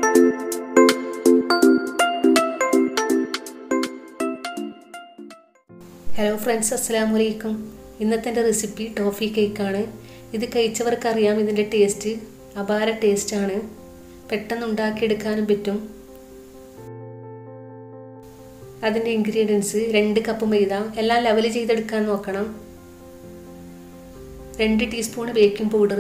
hello friends അസ്സലാമു അലൈക്കും ഇന്നത്തെ എൻ്റെ റെസിപ്പി ടോഫി കേക്കാണ് ഇത് കഴിച്ചവർക്ക് അറിയാം ഇതിൻ്റെ ടേസ്റ്റ് അപാര ടേസ്റ്റാണ് പെട്ടെന്ന് ഉണ്ടാക്കിയെടുക്കാനും പറ്റും അതിൻ്റെ ഇൻഗ്രീഡിയൻസ് രണ്ട് കപ്പ് മൈദ എല്ലാം ലെവൽ ചെയ്തെടുക്കാൻ നോക്കണം രണ്ട് ടീസ്പൂൺ ബേക്കിംഗ് പൗഡർ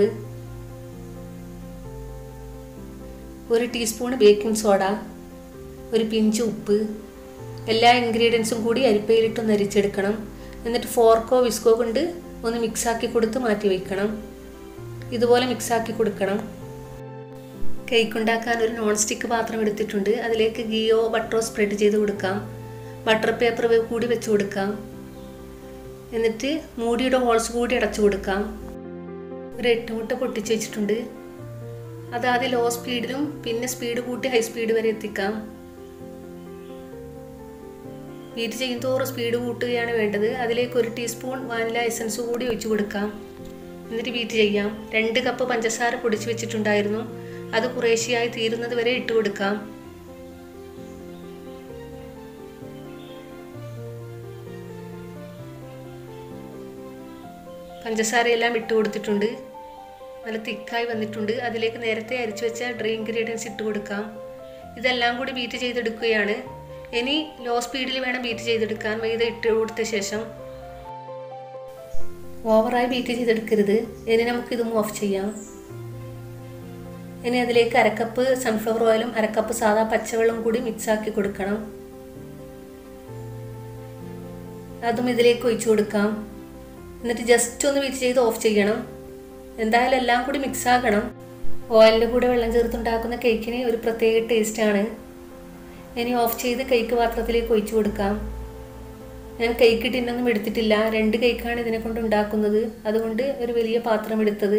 ഒരു ടീസ്പൂൺ ബേക്കിംഗ് സോഡ ഒരു പിഞ്ച് ഉപ്പ് എല്ലാ ഇൻഗ്രീഡിയൻസും കൂടി അരിപ്പയിലിട്ടൊന്ന് അരിച്ചെടുക്കണം എന്നിട്ട് ഫോർക്കോ വിസ്കോ കൊണ്ട് ഒന്ന് മിക്സാക്കി കൊടുത്ത് മാറ്റി വയ്ക്കണം ഇതുപോലെ മിക്സാക്കി കൊടുക്കണം കേക്ക് ഉണ്ടാക്കാൻ ഒരു നോൺ സ്റ്റിക്ക് പാത്രം എടുത്തിട്ടുണ്ട് അതിലേക്ക് ഗീയോ ബട്ടറോ സ്പ്രെഡ് ചെയ്ത് കൊടുക്കാം ബട്ടർ പേപ്പർ കൂടി വെച്ച് കൊടുക്കാം എന്നിട്ട് മൂടിയുടെ ഹോൾസ് കൂടി അടച്ചു കൊടുക്കാം ഒരു എട്ട് മുട്ട പൊട്ടിച്ച് വെച്ചിട്ടുണ്ട് അത് ആദ്യം ലോ സ്പീഡിലും പിന്നെ സ്പീഡ് കൂട്ടി ഹൈ സ്പീഡ് വരെ എത്തിക്കാം ബീറ്റ് ചെയ്യുന്തോറും സ്പീഡ് കൂട്ടുകയാണ് വേണ്ടത് അതിലേക്ക് ഒരു ടീസ്പൂൺ വാനില എസൻസ് കൂടി ഒഴിച്ചു കൊടുക്കാം എന്നിട്ട് ബീറ്റ് ചെയ്യാം രണ്ട് കപ്പ് പഞ്ചസാര പൊടിച്ചു വെച്ചിട്ടുണ്ടായിരുന്നു അത് കുറേശ്ശെയായി തീരുന്നത് വരെ ഇട്ട് കൊടുക്കാം പഞ്ചസാരയെല്ലാം ഇട്ട് കൊടുത്തിട്ടുണ്ട് നല്ല തിക്കായി വന്നിട്ടുണ്ട് അതിലേക്ക് നേരത്തെ അരിച്ചു വെച്ച ഡ്രൈ ഇൻഗ്രീഡിയൻസ് ഇട്ട് കൊടുക്കാം ഇതെല്ലാം കൂടി ബീറ്റ് ചെയ്തെടുക്കുകയാണ് ഇനി ലോ സ്പീഡിൽ വേണം ബീറ്റ് ചെയ്തെടുക്കാൻ മൈദ ഇട്ട് കൊടുത്ത ശേഷം ഓവറായി ബീറ്റ് ചെയ്തെടുക്കരുത് ഇനി നമുക്കിതും ഓഫ് ചെയ്യാം ഇനി അതിലേക്ക് അരക്കപ്പ് സൺഫ്ലവർ ഓയിലും അരക്കപ്പ് സാധാ പച്ചവെള്ളം കൂടി മിക്സ് ആക്കി കൊടുക്കണം അതും ഇതിലേക്ക് ഒഴിച്ചു കൊടുക്കാം എന്നിട്ട് ജസ്റ്റ് ഒന്ന് ബീറ്റ് ചെയ്ത് ഓഫ് ചെയ്യണം എന്തായാലും എല്ലാം കൂടി മിക്സ് ആകണം ഓയിലിൻ്റെ കൂടെ വെള്ളം ചേർത്തുണ്ടാക്കുന്ന കേക്കിന് ഒരു പ്രത്യേക ടേസ്റ്റാണ് ഇനി ഓഫ് ചെയ്ത് കേക്ക് പാത്രത്തിലേക്ക് ഒഴിച്ചു കൊടുക്കാം ഞാൻ കേക്ക് ടിന്നൊന്നും എടുത്തിട്ടില്ല രണ്ട് കേക്കാണ് ഇതിനെ കൊണ്ട് ഉണ്ടാക്കുന്നത് അതുകൊണ്ട് ഒരു വലിയ പാത്രം എടുത്തത്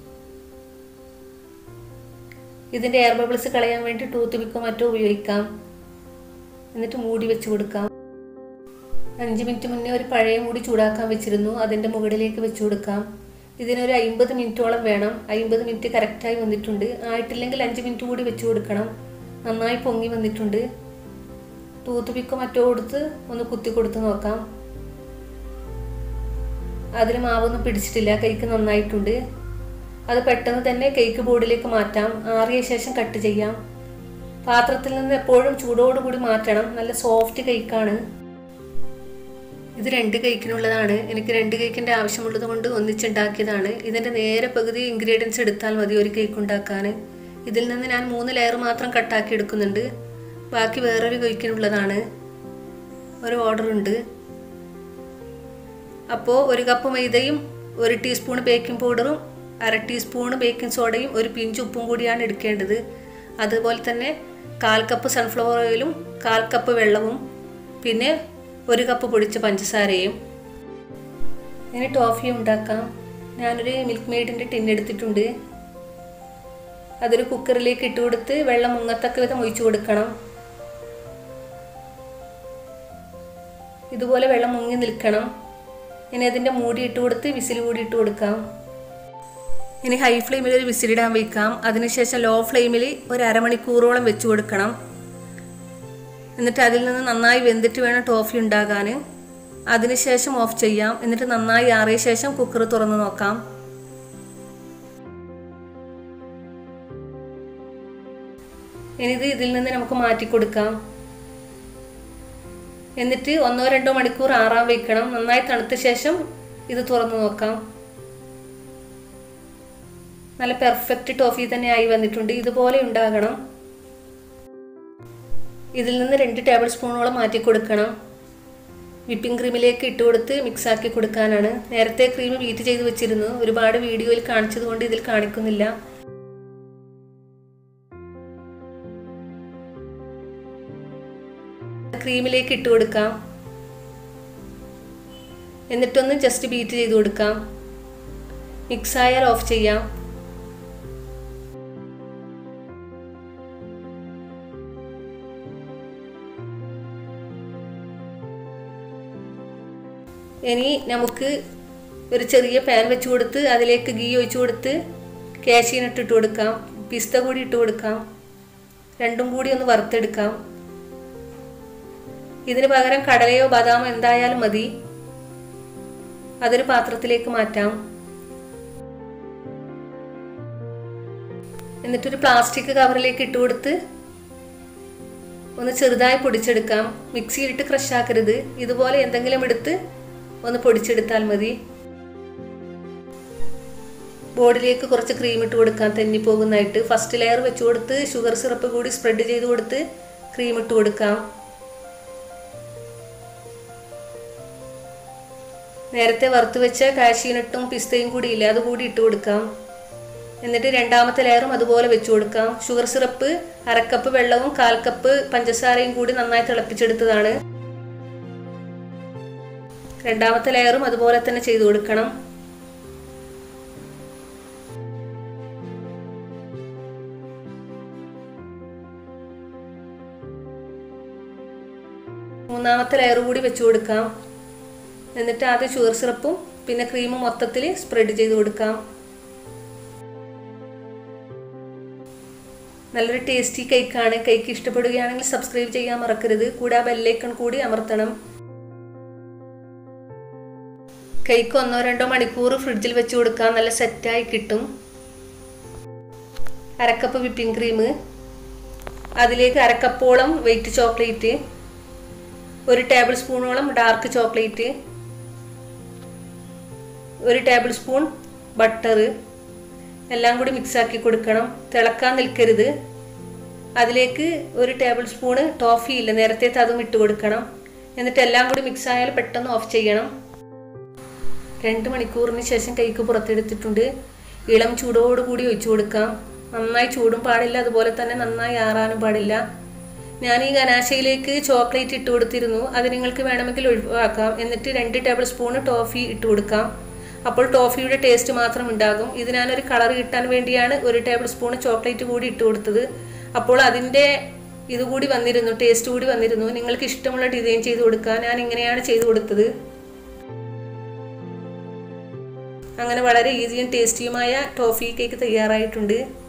ഇതിൻ്റെ എയർ ബബിൾസ് കളയാൻ വേണ്ടി ടൂത്ത് പിക്കോ മറ്റോ ഉപയോഗിക്കാം എന്നിട്ട് മൂടി വെച്ച് കൊടുക്കാം അഞ്ച് മിനിറ്റ് മുന്നേ ഒരു പഴയ മൂടി ചൂടാക്കാൻ വെച്ചിരുന്നു അതിൻ്റെ മുകളിലേക്ക് വെച്ച് കൊടുക്കാം ഇതിനൊരു അമ്പത് മിനിറ്റോളം വേണം അമ്പത് മിനിറ്റ് കറക്റ്റായി വന്നിട്ടുണ്ട് ആയിട്ടില്ലെങ്കിൽ അഞ്ച് മിനിറ്റ് കൂടി വെച്ച് കൊടുക്കണം നന്നായി പൊങ്ങി വന്നിട്ടുണ്ട് ടൂത്ത് പിക്കോ മറ്റോ കൊടുത്ത് ഒന്ന് കുത്തി കൊടുത്ത് നോക്കാം അതിന് മാവൊന്നും പിടിച്ചിട്ടില്ല കേക്ക് നന്നായിട്ടുണ്ട് അത് പെട്ടെന്ന് തന്നെ കേക്ക് ബോർഡിലേക്ക് മാറ്റാം ആറിയ ശേഷം കട്ട് ചെയ്യാം പാത്രത്തിൽ നിന്ന് എപ്പോഴും ചൂടോടുകൂടി മാറ്റണം നല്ല സോഫ്റ്റ് കേക്കാണ് ഇത് രണ്ട് കേക്കിനുള്ളതാണ് എനിക്ക് രണ്ട് കേക്കിൻ്റെ ആവശ്യമുള്ളത് കൊണ്ട് ഒന്നിച്ചുണ്ടാക്കിയതാണ് ഇതിൻ്റെ നേരെ പകുതി ഇൻഗ്രീഡിയൻസ് എടുത്താൽ മതി ഒരു കേക്ക് ഉണ്ടാക്കാൻ ഇതിൽ നിന്ന് ഞാൻ മൂന്ന് ലെയർ മാത്രം കട്ടാക്കി എടുക്കുന്നുണ്ട് ബാക്കി വേറൊരു കേക്കിനുള്ളതാണ് ഒരു ഓർഡർ ഉണ്ട് അപ്പോൾ ഒരു കപ്പ് മൈദയും ഒരു ടീസ്പൂൺ ബേക്കിംഗ് പൗഡറും അര ടീസ്പൂൺ ബേക്കിംഗ് സോഡയും ഒരു പിഞ്ച് ഉപ്പും കൂടിയാണ് എടുക്കേണ്ടത് അതുപോലെ തന്നെ കാൽ കപ്പ് സൺഫ്ലവർ ഓയിലും കാൽ കപ്പ് വെള്ളവും പിന്നെ ഒരു കപ്പ് പൊടിച്ച പഞ്ചസാരയും ഇനി ടോഫി ഉണ്ടാക്കാം ഞാനൊരു മിൽക്ക് മെയ്ഡിൻ്റെ ടിൻ എടുത്തിട്ടുണ്ട് അതൊരു കുക്കറിലേക്ക് ഇട്ട് കൊടുത്ത് വെള്ളം മുങ്ങത്തക്ക വിധം ഒഴിച്ചു കൊടുക്കണം ഇതുപോലെ വെള്ളം മുങ്ങി നിൽക്കണം ഇനി അതിൻ്റെ മൂടി ഇട്ട് കൊടുത്ത് വിസിൽ കൂടി ഇട്ട് കൊടുക്കാം ഇനി ഹൈ ഫ്ലെയിമിൽ ഒരു വിസിലിടാൻ വയ്ക്കാം അതിനുശേഷം ലോ ഫ്ലെയിമിൽ ഒരു അരമണിക്കൂറോളം വെച്ച് കൊടുക്കണം എന്നിട്ട് അതിൽ നിന്ന് നന്നായി വെന്തിട്ട് വേണം ടോഫി ഉണ്ടാകാൻ അതിനുശേഷം ഓഫ് ചെയ്യാം എന്നിട്ട് നന്നായി ആറിയ ശേഷം കുക്കർ തുറന്ന് നോക്കാം ഇനി ഇത് ഇതിൽ നിന്ന് നമുക്ക് മാറ്റി കൊടുക്കാം എന്നിട്ട് ഒന്നോ രണ്ടോ മണിക്കൂർ ആറാൻ വെക്കണം നന്നായി തണുത്ത ശേഷം ഇത് തുറന്നു നോക്കാം നല്ല പെർഫെക്റ്റ് ടോഫി തന്നെ ആയി വന്നിട്ടുണ്ട് ഇതുപോലെ ഉണ്ടാകണം ഇതിൽ നിന്ന് രണ്ട് ടേബിൾ സ്പൂണോളം മാറ്റി കൊടുക്കണം വിപ്പിംഗ് ക്രീമിലേക്ക് ഇട്ട് കൊടുത്ത് മിക്സ് ആക്കി കൊടുക്കാനാണ് നേരത്തെ ക്രീം ബീറ്റ് ചെയ്ത് വെച്ചിരുന്നു ഒരുപാട് വീഡിയോയിൽ കാണിച്ചത് കൊണ്ട് ഇതിൽ കാണിക്കുന്നില്ല ക്രീമിലേക്ക് ഇട്ട് കൊടുക്കാം എന്നിട്ടൊന്ന് ജസ്റ്റ് ബീറ്റ് ചെയ്ത് കൊടുക്കാം മിക്സ് ആയാൽ ഓഫ് ചെയ്യാം ഇനി നമുക്ക് ഒരു ചെറിയ പാൻ വെച്ച് കൊടുത്ത് അതിലേക്ക് ഗീ ഒഴിച്ച് കൊടുത്ത് കാഷ്യനട്ട് ഇട്ട് കൊടുക്കാം പിസ്ത കൂടി ഇട്ട് കൊടുക്കാം രണ്ടും കൂടി ഒന്ന് വറുത്തെടുക്കാം ഇതിന് പകരം കടലയോ ബദാമോ എന്തായാലും മതി അതൊരു പാത്രത്തിലേക്ക് മാറ്റാം എന്നിട്ടൊരു പ്ലാസ്റ്റിക് കവറിലേക്ക് ഇട്ട് കൊടുത്ത് ഒന്ന് ചെറുതായി പൊടിച്ചെടുക്കാം മിക്സിയിലിട്ട് ക്രഷ് ആക്കരുത് ഇതുപോലെ എന്തെങ്കിലും എടുത്ത് ഒന്ന് പൊടിച്ചെടുത്താൽ മതി ബോർഡിലേക്ക് കുറച്ച് ക്രീം ഇട്ട് കൊടുക്കാം തെന്നി പോകുന്നതായിട്ട് ഫസ്റ്റ് ലെയർ വെച്ച് കൊടുത്ത് ഷുഗർ സിറപ്പ് കൂടി സ്പ്രെഡ് ചെയ്ത് കൊടുത്ത് ക്രീം ഇട്ട് കൊടുക്കാം നേരത്തെ വറുത്ത് വെച്ച കാഷ്യനട്ടും പിസ്തയും കൂടി ഇല്ല അതുകൂടി ഇട്ട് കൊടുക്കാം എന്നിട്ട് രണ്ടാമത്തെ ലെയറും അതുപോലെ വെച്ച് കൊടുക്കാം ഷുഗർ സിറപ്പ് അരക്കപ്പ് വെള്ളവും കാൽ കപ്പ് പഞ്ചസാരയും കൂടി നന്നായി തിളപ്പിച്ചെടുത്തതാണ് രണ്ടാമത്തെ ലെയറും അതുപോലെ തന്നെ ചെയ്തു കൊടുക്കണം മൂന്നാമത്തെ ലെയർ കൂടി വെച്ച് കൊടുക്കാം എന്നിട്ട് ആദ്യം ഷുഗർ സിറപ്പും പിന്നെ ക്രീമും മൊത്തത്തിൽ സ്പ്രെഡ് ചെയ്ത് കൊടുക്കാം നല്ലൊരു ടേസ്റ്റി കേക്കാണ് കേക്ക് ഇഷ്ടപ്പെടുകയാണെങ്കിൽ സബ്സ്ക്രൈബ് ചെയ്യാൻ മറക്കരുത് കൂടെ ആ ബെല്ലൈക്കൺ കൂടി അമർത്തണം കേക്ക് ഒന്നോ രണ്ടോ മണിക്കൂർ ഫ്രിഡ്ജിൽ വെച്ച് കൊടുക്കാം നല്ല സെറ്റായി കിട്ടും അരക്കപ്പ് വിപ്പിംഗ് ക്രീം അതിലേക്ക് അരക്കപ്പോളം വെയിറ്റ് ചോക്ലേറ്റ് ഒരു ടേബിൾ സ്പൂണോളം ഡാർക്ക് ചോക്ലേറ്റ് ഒരു ടേബിൾ സ്പൂൺ ബട്ടർ എല്ലാം കൂടി മിക്സാക്കി കൊടുക്കണം തിളക്കാൻ നിൽക്കരുത് അതിലേക്ക് ഒരു ടേബിൾ സ്പൂണ് ടോഫി ഇല്ല നേരത്തെ അതും ഇട്ട് കൊടുക്കണം എന്നിട്ട് എല്ലാം കൂടി മിക്സ് ആയാൽ പെട്ടെന്ന് ഓഫ് ചെയ്യണം രണ്ട് മണിക്കൂറിന് ശേഷം കൈക്ക് പുറത്തെടുത്തിട്ടുണ്ട് ഇളം ചൂടോടുകൂടി ഒഴിച്ചു കൊടുക്കാം നന്നായി ചൂടും പാടില്ല അതുപോലെ തന്നെ നന്നായി ആറാനും പാടില്ല ഞാൻ ഈ ഗനാശയിലേക്ക് ചോക്ലേറ്റ് ഇട്ട് കൊടുത്തിരുന്നു അത് നിങ്ങൾക്ക് വേണമെങ്കിൽ ഒഴിവാക്കാം എന്നിട്ട് രണ്ട് ടേബിൾ സ്പൂണ് ടോഫി ഇട്ട് കൊടുക്കാം അപ്പോൾ ടോഫിയുടെ ടേസ്റ്റ് മാത്രം ഉണ്ടാകും ഇത് ഞാനൊരു കളർ കിട്ടാൻ വേണ്ടിയാണ് ഒരു ടേബിൾ സ്പൂൺ ചോക്ലേറ്റ് കൂടി ഇട്ട് കൊടുത്തത് അപ്പോൾ അതിൻ്റെ ഇതുകൂടി വന്നിരുന്നു ടേസ്റ്റ് കൂടി വന്നിരുന്നു നിങ്ങൾക്ക് ഇഷ്ടമുള്ള ഡിസൈൻ ചെയ്ത് കൊടുക്കുക ഞാൻ ഇങ്ങനെയാണ് ചെയ്തു കൊടുത്തത് അങ്ങനെ വളരെ ഈസിയും ടേസ്റ്റിയുമായ ടോഫി കേക്ക് തയ്യാറായിട്ടുണ്ട്